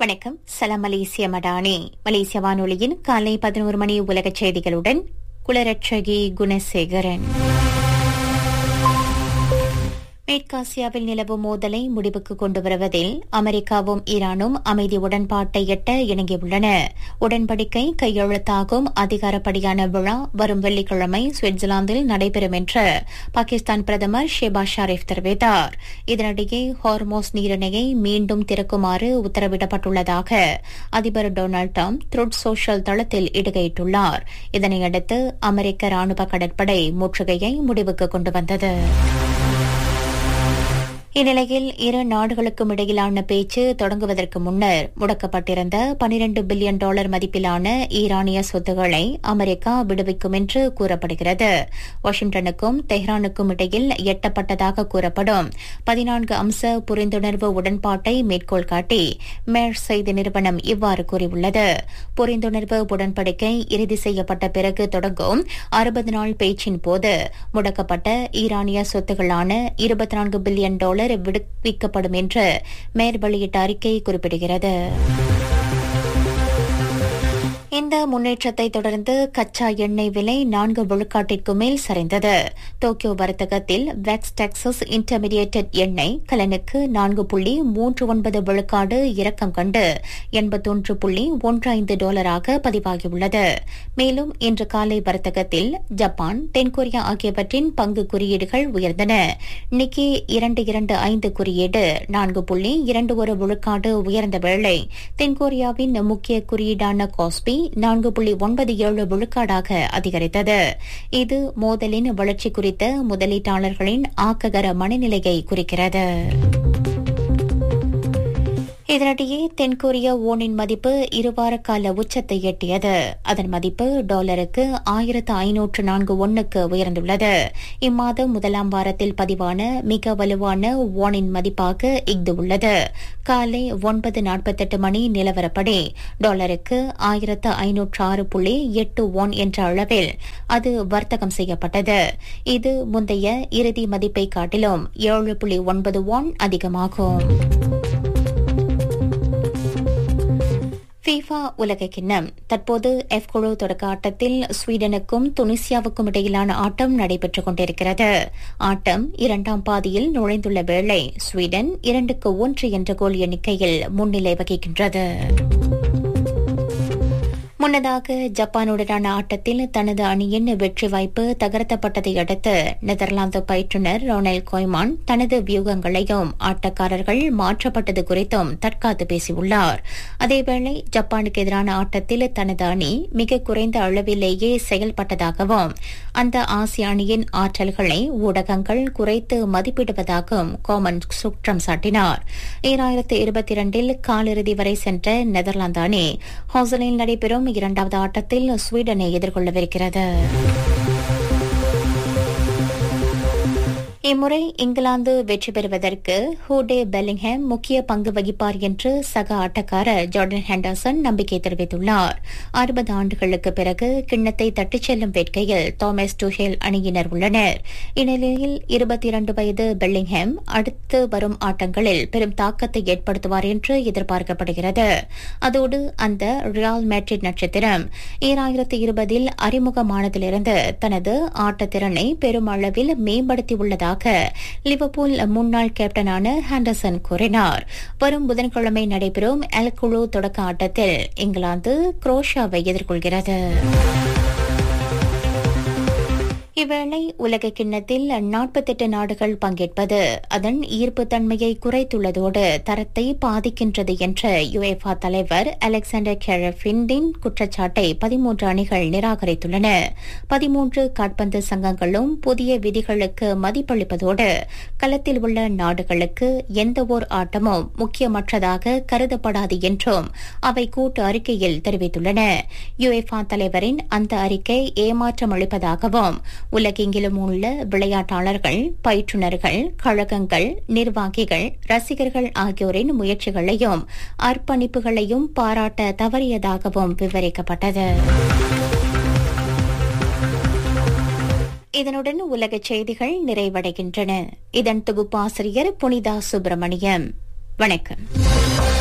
வணக்கம் சலாம் மலேசிய மடானி மலேசிய வானொலியின் காலை பதினோரு மணி உலகச் செய்திகளுடன் குலரட்சகி குணசேகரன் மேற்காசியாவில் நிலவும் மோதலை முடிவுக்கு கொண்டு வருவதில் அமெரிக்காவும் ஈரானும் அமைதி உடன்பாட்டை எட்ட இணங்கியுள்ளன உடன்படிக்கை கையெழுத்தாகும் அதிகாரப்படியான விழா வரும் வெள்ளிக்கிழமை சுவிட்சர்லாந்தில் நடைபெறும் என்று பாகிஸ்தான் பிரதமர் ஷேபா ஷாரிஃப் தெரிவித்தார் இதனிடையே ஹார்மோஸ் நீரிணையை மீண்டும் திறக்குமாறு உத்தரவிடப்பட்டுள்ளதாக அதிபர் டொனால்டு டிரம்ப் த்ருட் சோஷியல் தளத்தில் இடுகையிட்டுள்ளார் இதனையடுத்து அமெரிக்க ராணுவ கடற்படை முற்றுகையை முடிவுக்கு கொண்டு வந்தது இந்நிலையில் இரு நாடுகளுக்கும் இடையிலான பேச்சு தொடங்குவதற்கு முன்னர் முடக்கப்பட்டிருந்த பனிரண்டு பில்லியன் டாலர் மதிப்பிலான ஈரானிய சொத்துக்களை அமெரிக்கா விடுவிக்கும் என்று கூறப்படுகிறது வாஷிங்டனுக்கும் தெஹ்ரானுக்கும் இடையில் எட்டப்பட்டதாக கூறப்படும் பதினான்கு அம்ச புரிந்துணர்வு உடன்பாட்டை மேற்கோள் காட்டி மேர் செய்தி நிறுவனம் இவ்வாறு கூறியுள்ளது புரிந்துணர்வு உடன்படிக்கை இறுதி செய்யப்பட்ட பிறகு தொடங்கும் அறுபது நாள் பேச்சின் போது முடக்கப்பட்ட ஈரானிய சொத்துக்களான இருபத்தி நான்கு பில்லியன் டாலர் விடுவிக்கப்படும் என்று மேர் வெளியிட்ட அறிக்கை குறிப்பிடுகிறது இந்த முன்னேற்றத்தை தொடர்ந்து கச்சா எண்ணெய் விலை நான்கு விழுக்காட்டிற்கு மேல் சரிந்தது டோக்கியோ வர்த்தகத்தில் வெக்ஸ் டெக்சஸ் இன்டர்மீடியேட்டட் எண்ணெய் கலனுக்கு நான்கு புள்ளி மூன்று ஒன்பது விழுக்காடு இறக்கம் கண்டு எண்பத்தொன்று புள்ளி ஒன்று ஐந்து டாலராக பதிவாகியுள்ளது மேலும் இன்று காலை வர்த்தகத்தில் ஜப்பான் தென்கொரியா ஆகியவற்றின் பங்கு குறியீடுகள் உயர்ந்தன நிக்கி இரண்டு இரண்டு ஐந்து குறியீடு நான்கு புள்ளி இரண்டு ஒரு விழுக்காடு உயர்ந்த வேளை தென்கொரியாவின் முக்கிய குறியீடான காஸ்பி நான்கு புள்ளி ஒன்பது ஏழு விழுக்காடாக அதிகரித்தது இது மோதலின் வளர்ச்சி குறித்த முதலீட்டாளர்களின் ஆக்ககர மனநிலையை குறிக்கிறது இதனிடையே தென்கொரிய ஓனின் மதிப்பு இருவார கால உச்சத்தை எட்டியது அதன் மதிப்பு டாலருக்கு ஆயிரத்து ஐநூற்று நான்கு ஒன்னுக்கு உயர்ந்துள்ளது இம்மாதம் முதலாம் வாரத்தில் பதிவான மிக வலுவான ஓனின் மதிப்பாக இஃது உள்ளது காலை ஒன்பது நாற்பத்தெட்டு மணி நிலவரப்படி டாலருக்கு ஆயிரத்து ஐநூற்று ஆறு புள்ளி எட்டு ஒன் என்ற அளவில் அது வர்த்தகம் செய்யப்பட்டது இது முந்தைய இறுதி மதிப்பை காட்டிலும் ஏழு புள்ளி ஒன்பது ஒன் அதிகமாகும் ஃபீஃபா உலக கிண்ணம் தற்போது எஃப் குழு தொடக்க ஆட்டத்தில் ஸ்வீடனுக்கும் துனிசியாவுக்கும் இடையிலான ஆட்டம் நடைபெற்றுக் கொண்டிருக்கிறது ஆட்டம் இரண்டாம் பாதியில் நுழைந்துள்ள வேளை ஸ்வீடன் இரண்டுக்கு ஒன்று என்ற கோல் எண்ணிக்கையில் முன்னிலை வகிக்கின்றது முன்னதாக ஜப்பானுடனான ஆட்டத்தில் தனது அணியின் வெற்றி வாய்ப்பு தகர்த்தப்பட்டதை அடுத்து நெதர்லாந்து பயிற்றுநர் ரொனல் கோய்மான் தனது வியூகங்களையும் ஆட்டக்காரர்கள் மாற்றப்பட்டது குறித்தும் தற்காத்து பேசியுள்ளார் அதேவேளை ஜப்பானுக்கு எதிரான ஆட்டத்தில் தனது அணி மிக குறைந்த அளவிலேயே செயல்பட்டதாகவும் அந்த ஆசிய அணியின் ஆற்றல்களை ஊடகங்கள் குறைத்து மதிப்பிடுவதாகவும் கோமன் குற்றம் சாட்டினார் ஈராயிரத்து இருபத்தி இரண்டில் காலிறுதி வரை சென்ற நெதர்லாந்து அணி ஹாசலில் நடைபெறும் இரண்டாவது ஆட்டத்தில் ஸ்வீடனை எதிர்கொள்ளவிருக்கிறது இம்முறை இங்கிலாந்து வெற்றி பெறுவதற்கு ஹூடே பெல்லிங்ஹாம் முக்கிய பங்கு வகிப்பார் என்று சக ஆட்டக்காரர் ஜார்டன் ஹெண்டர்சன் நம்பிக்கை தெரிவித்துள்ளார் அறுபது ஆண்டுகளுக்கு பிறகு கிண்ணத்தை தட்டிச் செல்லும் வேட்கையில் தாமஸ் டுஹேல் அணியினர் உள்ளனர் இந்நிலையில் இருபத்தி இரண்டு வயது பெல்லிங்ஹாம் அடுத்து வரும் ஆட்டங்களில் பெரும் தாக்கத்தை ஏற்படுத்துவார் என்று எதிர்பார்க்கப்படுகிறது அதோடு அந்த ரியால் மேட்ரிட் நட்சத்திரம் ஈராயிரத்து இருபதில் அறிமுகமானதிலிருந்து தனது ஆட்டத்திறனை பெருமளவில் மேம்படுத்தியுள்ளதாக லிவர்பூல் முன்னாள் கேப்டனான ஹாண்டர்சன் கூறினார் வரும் புதன்கிழமை நடைபெறும் எல் குழு தொடக்க ஆட்டத்தில் இங்கிலாந்து குரோஷியாவை எதிர்கொள்கிறது இவ்வேளை உலக கிண்ணத்தில் நாற்பத்தெட்டு நாடுகள் பங்கேற்பது அதன் ஈர்ப்பு தன்மையை குறைத்துள்ளதோடு தரத்தை பாதிக்கின்றது என்ற யுஎஃபா தலைவர் அலெக்சாண்டர் கெரஃபின்டின் குற்றச்சாட்டை பதிமூன்று அணிகள் நிராகரித்துள்ளன பதிமூன்று காட்பந்து சங்கங்களும் புதிய விதிகளுக்கு மதிப்பளிப்பதோடு களத்தில் உள்ள நாடுகளுக்கு எந்தவோர் ஆட்டமும் முக்கியமற்றதாக கருதப்படாது என்றும் அவை கூட்டு அறிக்கையில் தெரிவித்துள்ளன யுஎஃபா தலைவரின் அந்த அறிக்கை ஏமாற்றம் அளிப்பதாகவும் உலகெங்கிலும் உள்ள விளையாட்டாளர்கள் பயிற்றுநர்கள் கழகங்கள் நிர்வாகிகள் ரசிகர்கள் ஆகியோரின் முயற்சிகளையும் அர்ப்பணிப்புகளையும் பாராட்ட தவறியதாகவும் விவரிக்கப்பட்டது இதனுடன் உலக செய்திகள் நிறைவடைகின்றன இதன் தொகுப்பாசிரியர் புனிதா சுப்பிரமணியம் வணக்கம்